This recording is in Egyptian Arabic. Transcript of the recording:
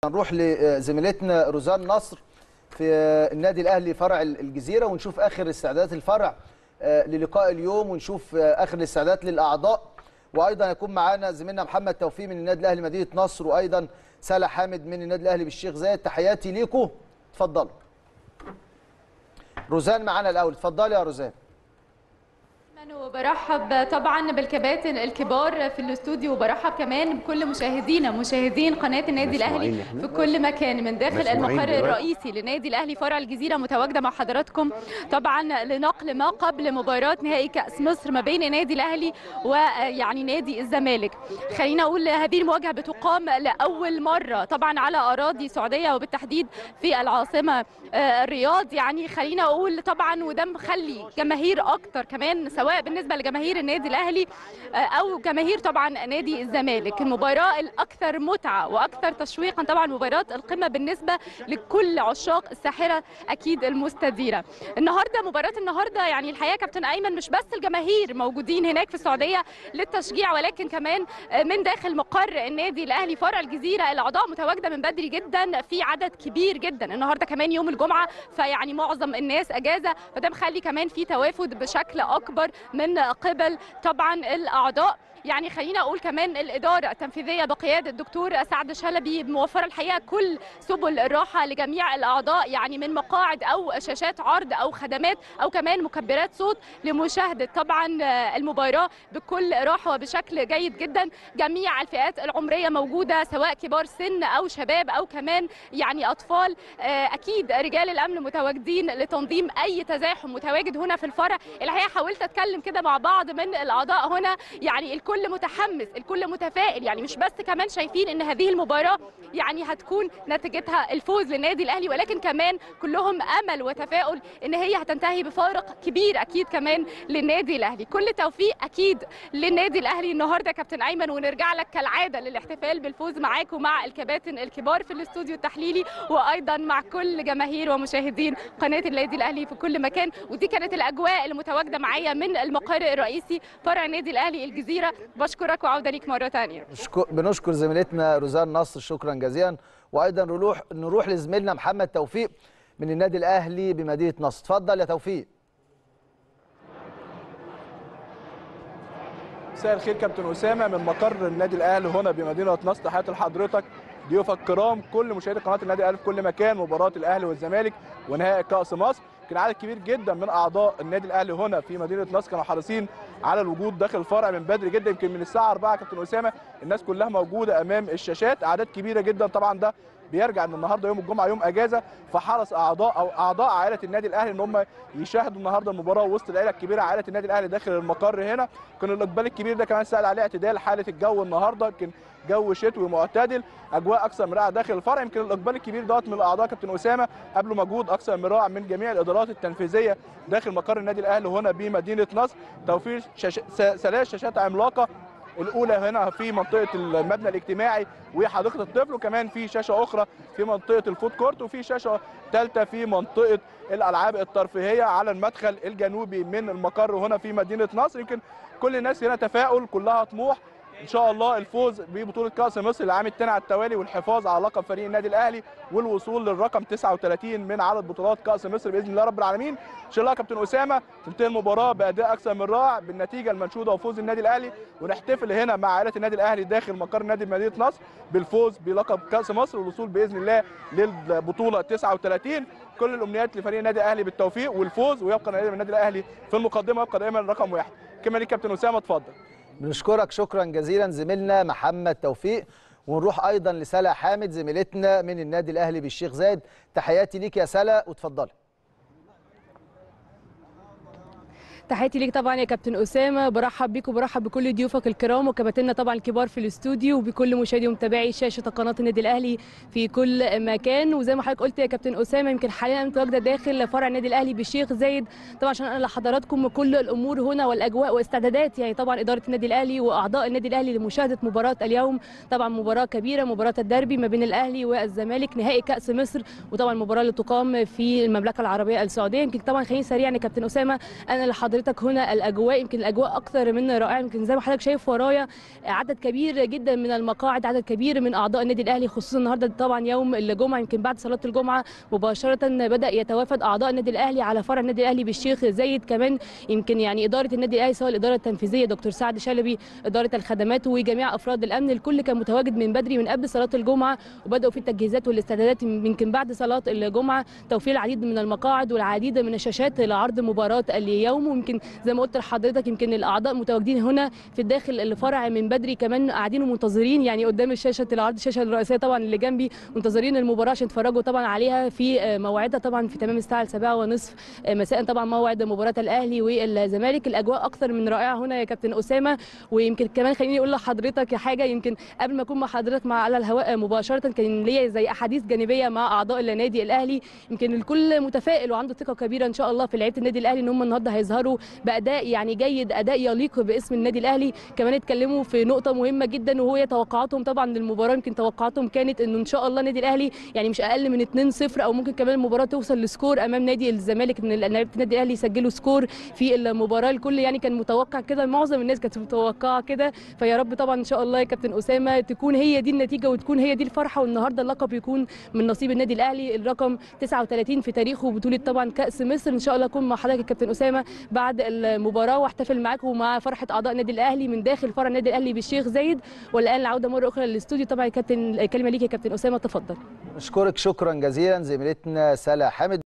نروح لزميلتنا روزان نصر في النادي الاهلي فرع الجزيره ونشوف اخر استعدادات الفرع للقاء اليوم ونشوف اخر الاستعدادات للاعضاء وايضا يكون معانا زميلنا محمد توفيق من النادي الاهلي مدينه نصر وايضا سلا حامد من النادي الاهلي بالشيخ زايد تحياتي ليكم اتفضلوا روزان معانا الاول اتفضلي يا روزان وبرحب طبعا بالكباتن الكبار في الاستوديو وبرحب كمان بكل مشاهدينا مشاهدين قناه النادي الاهلي في كل مكان من داخل المقر الرئيسي للنادي الاهلي فرع الجزيره متواجده مع حضراتكم طبعا لنقل ما قبل مباراه نهائي كاس مصر ما بين النادي الاهلي ويعني نادي الزمالك خلينا اقول هذه المواجهه بتقام لاول مره طبعا على اراضي سعوديه وبالتحديد في العاصمه الرياض يعني خلينا اقول طبعا وده مخلي جماهير اكتر كمان سواء بالنسبه لجماهير النادي الاهلي او جماهير طبعا نادي الزمالك المباراه الاكثر متعه واكثر تشويقا طبعا مباراه القمه بالنسبه لكل عشاق الساحره اكيد المستديره النهارده مباراه النهارده يعني الحقيقه كابتن ايمن مش بس الجماهير موجودين هناك في السعوديه للتشجيع ولكن كمان من داخل مقر النادي الاهلي فرع الجزيره الاعضاء متواجده من بدري جدا في عدد كبير جدا النهارده كمان يوم الجمعه فيعني معظم الناس اجازه فده مخلي كمان في توافد بشكل اكبر من قبل طبعا الاعضاء يعني خلينا اقول كمان الاداره التنفيذيه بقياده الدكتور سعد شلبي موفره الحقيقه كل سبل الراحه لجميع الاعضاء يعني من مقاعد او شاشات عرض او خدمات او كمان مكبرات صوت لمشاهده طبعا المباراه بكل راحه وبشكل جيد جدا جميع الفئات العمريه موجوده سواء كبار سن او شباب او كمان يعني اطفال اكيد رجال الامن متواجدين لتنظيم اي تزاحم متواجد هنا في الفرع الحقيقه حاولت اتكلم كده مع بعض من الاعضاء هنا يعني الكل الكل متحمس الكل متفائل يعني مش بس كمان شايفين ان هذه المباراه يعني هتكون نتيجتها الفوز للنادي الاهلي ولكن كمان كلهم امل وتفاؤل ان هي هتنتهي بفارق كبير اكيد كمان للنادي الاهلي كل توفيق اكيد للنادي الاهلي النهارده كابتن ايمن ونرجع لك كالعاده للاحتفال بالفوز معاك ومع الكباتن الكبار في الاستوديو التحليلي وايضا مع كل جماهير ومشاهدين قناه النادي الاهلي في كل مكان ودي كانت الاجواء اللي متواجده معايا من المقر الرئيسي فرع النادي الاهلي الجزيره بشكرك وعوده ليك مره ثانيه بنشكر زميلتنا روزان نصر شكرا جزيلا وايضا نروح نروح لزميلنا محمد توفيق من النادي الاهلي بمدينه نصر اتفضل يا توفيق مساء الخير كابتن اسامه من مقر النادي الاهلي هنا بمدينه نصر تحياتي لحضرتك ضيوفك الكرام كل مشاهدي قناه النادي الاهلي في كل مكان مباراه الاهلي والزمالك ونهائي كاس مصر كان عدد كبير جدا من اعضاء النادي الاهلي هنا في مدينه نصر كانوا حريصين على الوجود داخل الفرع من بدري جدا يمكن من الساعه 4 كابتن اسامه الناس كلها موجوده امام الشاشات اعداد كبيره جدا طبعا ده بيرجع ان النهارده يوم الجمعه يوم اجازه فحرص اعضاء او اعضاء عائله النادي الاهلي ان هم يشاهدوا النهارده المباراه وسط العائله الكبيره عائله النادي الاهلي داخل المقر هنا كان الاقبال الكبير ده كمان ساعد عليه اعتدال حاله الجو النهارده يمكن جو شتوي معتدل اجواء اكثر من رائعه داخل الفرع يمكن الاقبال الكبير دوت من الاعضاء كابتن اسامه قبله مجهود اكثر من رائع من جميع الادارات التنفيذيه داخل مقر النادي الاهلي هنا بمدينه نصر توفير شاش... ثلاث شاشات عملاقه الاولى هنا في منطقه المبنى الاجتماعي وحديقه الطفل وكمان في شاشه اخرى في منطقه الفود كورت وفي شاشه ثالثه في منطقه الالعاب الترفيهيه على المدخل الجنوبي من المقر هنا في مدينه نصر يمكن كل الناس هنا تفاؤل كلها طموح ان شاء الله الفوز ببطوله كاس مصر العام الثاني على التوالي والحفاظ على لقب فريق النادي الاهلي والوصول للرقم 39 من عدد بطولات كاس مصر باذن الله رب العالمين ان شاء الله يا كابتن اسامه تنتهي المباراه باداء اكثر من رائع بالنتيجه المنشوده وفوز النادي الاهلي ونحتفل هنا مع عائله النادي الاهلي داخل مقر نادي مدينه نصر بالفوز بلقب كاس مصر والوصول باذن الله للبطوله 39 كل الامنيات لفريق النادي الاهلي بالتوفيق والفوز ويبقى النادي الاهلي في المقدمه يبقى دائما رقم واحد كما ليك كابتن اسامه اتفضل بنشكرك شكرا جزيلا زميلنا محمد توفيق ونروح ايضا لسلا حامد زميلتنا من النادي الاهلي بالشيخ زايد تحياتي ليك يا سلا وتفضلي تحياتي ليك طبعا يا كابتن اسامه برحب بيك وبرحب بكل ضيوفك الكرام وكباتننا طبعا الكبار في الاستوديو وبكل مشاهدي ومتابعي شاشه قناه النادي الاهلي في كل مكان وزي ما حضرتك قلت يا كابتن اسامه يمكن حاليا متواجده داخل فرع النادي الاهلي بالشيخ زايد طبعا عشان انا لحضراتكم كل الامور هنا والاجواء واستعدادات يعني طبعا اداره النادي الاهلي واعضاء النادي الاهلي لمشاهده مباراه اليوم طبعا مباراه كبيره مباراه الدربي ما بين الاهلي والزمالك نهائي كاس مصر وطبعا المباراه اللي تقام في المملكه العربيه السعوديه يمكن طبعا خليني سريعا يا كابتن اسامه انا لحضرتك لحضرتك هنا الاجواء يمكن الاجواء اكثر من رائعه يمكن زي ما حضرتك شايف ورايا عدد كبير جدا من المقاعد عدد كبير من اعضاء النادي الاهلي خصوصا النهارده طبعا يوم الجمعه يمكن بعد صلاه الجمعه مباشره بدا يتوافد اعضاء النادي الاهلي على فرع النادي الاهلي بالشيخ زايد كمان يمكن يعني اداره النادي الاهلي سواء الاداره التنفيذيه دكتور سعد شلبي اداره الخدمات وجميع افراد الامن الكل كان متواجد من بدري من قبل صلاه الجمعه وبداوا في التجهيزات والاستعدادات يمكن بعد صلاه الجمعه توفير العديد من المقاعد والعديد من الشاشات لعرض مباراه اليوم ويمكن زي ما قلت لحضرتك يمكن الاعضاء متواجدين هنا في الداخل الفرع من بدري كمان قاعدين ومنتظرين يعني قدام الشاشه العرض الشاشه الرئيسيه طبعا اللي جنبي منتظرين المباراه عشان يتفرجوا طبعا عليها في موعدها طبعا في تمام الساعه 7 ونصف مساء طبعا موعد مباراه الاهلي والزمالك الاجواء اكثر من رائعه هنا يا كابتن اسامه ويمكن كمان خليني اقول لحضرتك حاجه يمكن قبل ما اكون مع حضرتك مع على الهواء مباشره كان ليا زي احاديث جانبيه مع اعضاء النادي الاهلي يمكن الكل متفائل وعنده ثقه كبيره ان شاء الله في لعيبه النادي الاهلي ان هم النهارده هيظهروا باداء يعني جيد اداء يليق باسم النادي الاهلي كمان اتكلموا في نقطه مهمه جدا وهي توقعاتهم طبعا للمباراه يمكن توقعاتهم كانت انه ان شاء الله النادي الاهلي يعني مش اقل من 2-0 او ممكن كمان المباراه توصل لسكور امام نادي الزمالك ان لعيبه النادي الاهلي يسجلوا سكور في المباراه الكل يعني كان متوقع كده معظم الناس كانت متوقعه كده فيا رب طبعا ان شاء الله يا كابتن اسامه تكون هي دي النتيجه وتكون هي دي الفرحه والنهارده اللقب يكون من نصيب النادي الاهلي الرقم 39 في تاريخه بطوله طبعا كاس مصر ان شاء الله اكون مع حضرتك يا كابتن اسامه بعد المباراه واحتفل معاكم ومع فرحه اعضاء النادي الاهلي من داخل فرع النادي الاهلي بالشيخ زايد والان العوده مره اخرى للاستوديو طبعا يا كابتن الكلمه ليك يا كابتن اسامه تفضل اشكرك شكرا جزيلا زميلتنا سلا حامد